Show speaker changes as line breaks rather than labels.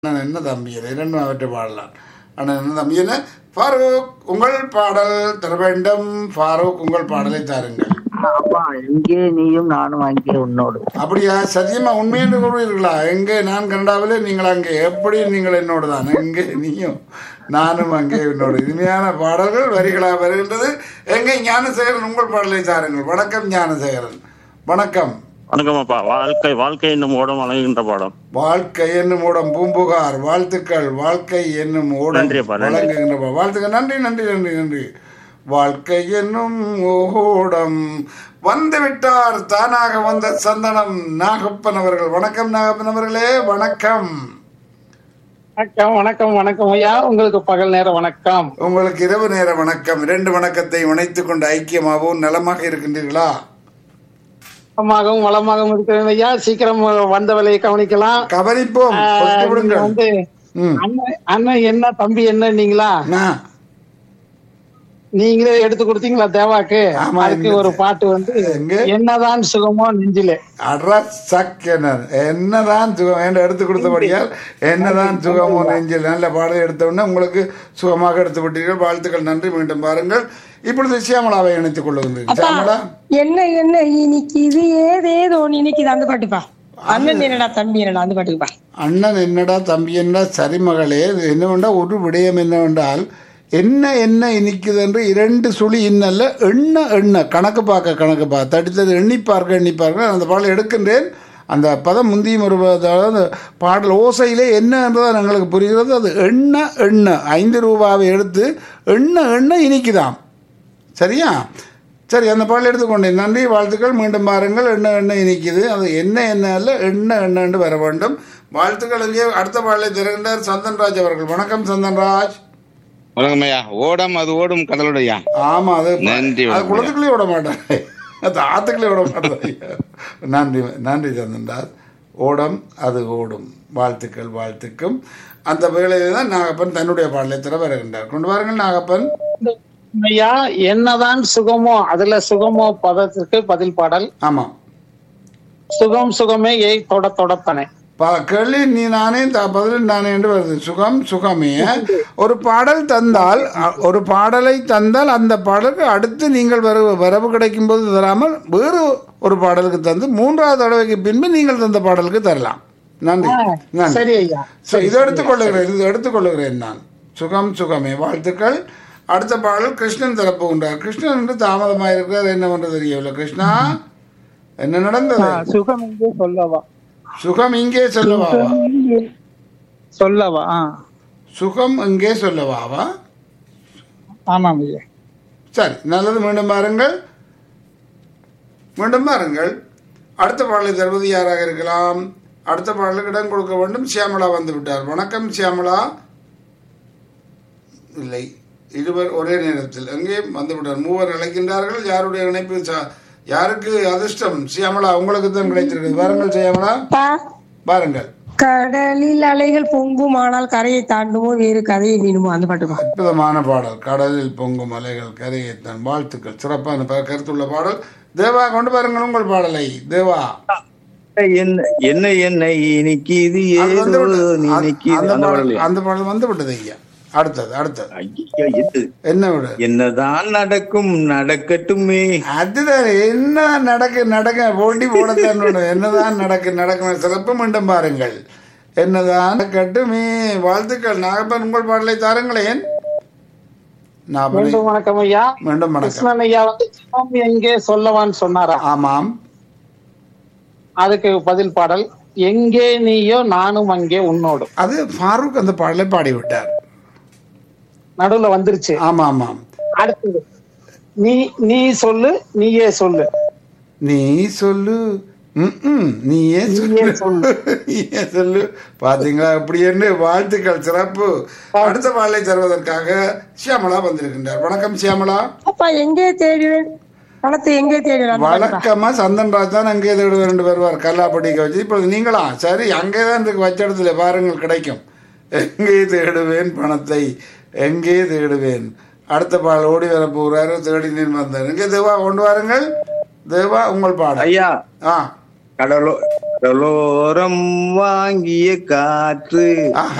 அண்ணன் என்ன தம்பி இது இரண்டும் அவற்றை பாடலாம் அண்ணன் என்ன தம்பி என்ன ஃபாரூக் உங்கள் பாடல் தர வேண்டும் ஃபாரூக் உங்கள் பாடலை தாருங்கள்
அப்பா எங்கே நீயும் நானும் அங்கே உன்னோடு
அப்படியா சத்தியமா உண்மை என்று கூறுவீர்களா எங்கே நான் கனடாவிலே நீங்கள் அங்கே எப்படி நீங்கள் என்னோடு தான் எங்கே நீயும் நானும் அங்கே என்னோடு இனிமையான பாடல்கள் வரிகளாக வருகின்றது எங்கே ஞானசேகரன் உங்கள் பாடலை தாருங்கள் வணக்கம் ஞானசேகரன் வணக்கம்
வணக்கம் அப்பா வாழ்க்கை வாழ்க்கை என்னும் ஓடம் அழகுகின்ற பாடம்
வாழ்க்கை என்னும் ஓடம் பூம்புகார் வாழ்த்துக்கள் வாழ்க்கை என்னும் ஓடம்
நன்றி அப்பா, நன்றி.
வழங்குகின்ற பா- வாழ்த்துக்கள் நன்றி நன்றி நன்றி நன்றி வாழ்க்கை என்னும் ஓடம் வந்து விட்டார் தானாக வந்த சந்தனம் நாகப்பன் அவர்கள் வணக்கம் நாகப்பன் அவர்களே வணக்கம்
வணக்கம் வணக்கம் வணக்கம் ஐயா உங்களுக்கு பகல் நேர வணக்கம்
உங்களுக்கு இரவு நேர வணக்கம் இரண்டு வணக்கத்தை இணைத்துக் கொண்டு ஐக்கியமாகவும் நலமாக இருக்கின்றீர்களா
வளமாகவும் வளமாகவும் இருக்கிறேன் ஐயா சீக்கிரம் வந்த வேலையை கவனிக்கலாம்
கவனிப்போம்
ஆஹ்,
கொடுத்து
நீங்க
விடுங்கள்
வந்து
ம்.
அண்ணன் அண்ணன் என்ன தம்பி என்னன்னீங்களா
நான்
நீங்களே எடுத்து கொடுத்தீங்களா தேவாக்கு
ஆமா,
அதுக்கு
இந்த-
ஒரு பாட்டு வந்து
எங்க?
என்னதான் சுகமோ நெஞ்சிலே
அட்ரா சக்கனர் என்னதான் சுகம் என்று எடுத்து கொடுத்தபடியால் என்னதான் சுகமோ நெஞ்சில் நல்ல பாடல் எடுத்த உடனே உங்களுக்கு சுகமாக எடுத்து விட்டீர்கள் வாழ்த்துக்கள் நன்றி மீண்டும் பாருங்கள் இப்பொழுது சியாமலாவை இணைத்துக் கொள்ளுகின்றேன் சியாமலா
என்ன என்ன இன்னைக்கு இது ஏதேதோ இன்னைக்கு அந்த பாட்டுப்பா அண்ணன் என்னடா தம்பி என்னடா அந்த பாட்டுக்குப்பா
அண்ணன் என்னடா தம்பி என்னடா சரி மகளே இது என்னவென்றால் ஒரு விடயம் என்னவென்றால் என்ன என்ன இனிக்குது என்று இரண்டு சுழி இன்னல்ல எண்ண எண்ண கணக்கு பார்க்க கணக்கு பார்க்க தடித்தது எண்ணி பார்க்க எண்ணி பார்க்க அந்த பாடலை எடுக்கின்றேன் அந்த பதம் முந்தியும் ஒரு அதாவது பாடல் ஓசையிலே என்ன என்றதான் எங்களுக்கு புரிகிறது அது எண்ண எண்ண ஐந்து ரூபாவை எடுத்து எண்ண எண்ண இனிக்குதாம் சரியா சரி அந்த பாடல் எடுத்துக்கொண்டேன் நன்றி வாழ்த்துக்கள் மீண்டும் பாருங்கள் என்ன என்ன இனிக்குது அது என்ன என்ன அல்ல என்ன என்னன்னு வர வேண்டும் வாழ்த்துக்கள் இங்கே அடுத்த பாடலை திறகின்றார் சந்தன்ராஜ் அவர்கள் வணக்கம் சந்தன்ராஜ்
வணக்கம் ஐயா ஓடம் அது ஓடும் கடலுடையா
ஆமா அது
நன்றி,
அது
வணக்கம்.
குளத்துக்குள்ளே விட மாட்டேன் அது ஆத்துக்குள்ளே விட மாட்டேன் ஐயா. நன்றி நன்றி சந்தன்ராஜ் ஓடம் அது ஓடும் வாழ்த்துக்கள் வாழ்த்துக்கும் அந்த வேளையில தான் நாகப்பன் தன்னுடைய பாடலை திற வருகின்றார் கொண்டு வாருங்கள் நாகப்பன்
ஐயா என்னதான் சுகமோ அதுல சுகமோ பதத்திற்கு பதில் பாடல்
ஆமா
சுகம் சுகமே ஏய் தொட தொடத்தனே
ப- கேள்வி நீ நானே த- பதில் நானே என்று வருது சுகம் சுகமே ஒரு பாடல் தந்தால் அ- ஒரு பாடலை தந்தால் அந்த பாடலுக்கு அடுத்து நீங்கள் வரவு வரவு கிடைக்கும் போது தராமல் வேறு ஒரு பாடலுக்கு தந்து மூன்றாவது தடவைக்கு பின்பு நீங்கள் தந்த பாடலுக்கு தரலாம் நன்றி நன்றி
சரி ஐயா
சரி, இதை எடுத்துக்கொள்ளுகிறேன் இது எடுத்துக்கொள்ளுகிறேன் நான் சுகம் சுகமே வாழ்த்துக்கள் அடுத்த பாடல் கிருஷ்ணன் தரப்பு உண்டார் கிருஷ்ணன் என்று தாமதமாக இருக்கிறார் என்னவென்று தெரியவில்லை கிருஷ்ணா என்ன நடந்தது
சுகம் எங்கே சொல்லவா
சுகம் இங்கே சொல்லவாவா
சொல்லவா ஆ.
சுகம் இங்கே சொல்லவாவா
ஆமாம் ஐயா
சரி நல்லது மீண்டும் பாருங்கள் மீண்டும் பாருங்கள் அடுத்த பாடலை தருவது யாராக இருக்கலாம் அடுத்த பாடலுக்கு இடம் கொடுக்க வேண்டும் சியாமளா வந்து விட்டார் வணக்கம் சியாமளா இல்லை இருவர் ஒரே நேரத்தில் எங்கே வந்து விட்டார் மூவர் அழைக்கின்றார்கள் யாருடைய இணைப்பு சா- யாருக்கு அதிர்ஷ்டம் சியாமளா உங்களுக்கு தான் கிடைத்திருக்குது வாருங்கள் சியாமளா
பா
பாருங்கள்
கடலில் அலைகள் பொங்கும் ஆனால் கரையை தாண்டுமோ வேறு கதையை மீனுமோ அந்த பாட்டுப்பா
அற்புதமான பாடல் கடலில் பொங்கும் அலைகள் கரையேத்தான் வாழ்த்துக்கள் சிறப்பான ப- கருத்துள்ள பாடல் தேவா கொண்டு பாருங்கள் உங்கள் பாடலை தேவா
என்ன என்ன என்ன இனிக்குது
அது வந்து
ஏதோ
விட்டது. அந்த-
நினைக்குது
அந்த
அந்த
பாடல்
பாடலையா?
அந்த பாடல் வந்து விட்டது ஐயா அடுத்தது அடுத்தது
ஐயா, எது?
என்ன விட
என்னதான் நடக்கும் நடக்கட்டுமே
அதுதான் என்ன நடக்க நடக்க போட்டி போடத்தான் வேணும். என்னதான் நடக்க நடக்கும் சிறப்பு மீண்டும் பாருங்கள் என்னதான் நடக்கட்டுமே வாழ்த்துக்கள் நாகப்பன் உங்கள் பாடலை தாருங்களேன் நாகப்பனை
மீண்டும் வணக்கம் ஐயா
மீண்டும் வணக்கம்
கிருஷ்ணன் ஐயா வந்து சுகம் எங்கே சொல்லவான்னு சொன்னாரா
ஆமாம்
அதுக்கு பதில் பாடல் எங்கே நீயோ நானும் அங்கே உன்னோடு
அது ஃபாரூக் அந்த பாடலை பாடிவிட்டார்
நடுவுல வந்துருச்சு
ஆமா ஆமாம்
அடுத்தது நீ நீ சொல்லு நீயே சொல்லு
நீ சொல்லு ம்ம். நீயே
நீயே
சொல்லு
சொல்லு.
நீயே சொல்லு பாத்தீங்களா அப்படி என்று வாழ்த்துக்கள் சிறப்பு அடுத்த பாடலை தருவதற்காக சியாமலா வந்திருக்கின்றார் வணக்கம் சியாமலா
அப்பா எங்கே தேடுவேன் பணத்தை எங்கே தேடுவேன் அந்த பாட்டுப்பா.
வழக்கமா சந்தன்ராஜ் தான் அங்கே தேடுவார் ரெண்டு வருவார் கல்லா படிக்க வச்சு இப்பொழுது நீங்களா சரி அங்கே தான் இருக்கு வச்ச இடத்துல பாருங்கள் கிடைக்கும் எங்கே தேடுவேன் பணத்தை எங்கே தேடுவேன் அடுத்த பாடல் ஓடி வர போகிறாரு தேடினேன் வந்தார் எங்கே தேவா கொண்டு வாருங்கள் தேவா உங்கள் பாடல்
ஐயா
ஆ
கடலோ கடலோரம் வாங்கிய காற்று
ஆஹா